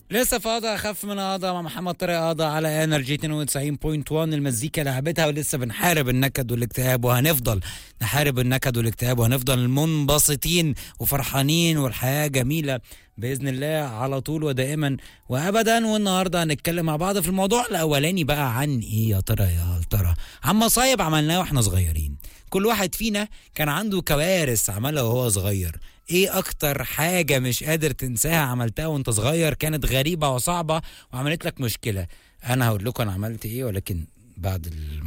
لسه في قضاء اخف من قضاء مع محمد طارق قضاء على انرجي 92.1 المزيكا لعبتها ولسه بنحارب النكد والاكتئاب وهنفضل نحارب النكد والاكتئاب وهنفضل منبسطين وفرحانين والحياه جميله باذن الله على طول ودائما وابدا والنهارده هنتكلم مع بعض في الموضوع الاولاني بقى عن ايه يا ترى يا ترى عن مصايب عملناها واحنا صغيرين كل واحد فينا كان عنده كوارث عملها وهو صغير ايه اكتر حاجة مش قادر تنساها عملتها وانت صغير كانت غريبة وصعبة وعملت لك مشكلة انا هقول لكم انا عملت ايه ولكن بعد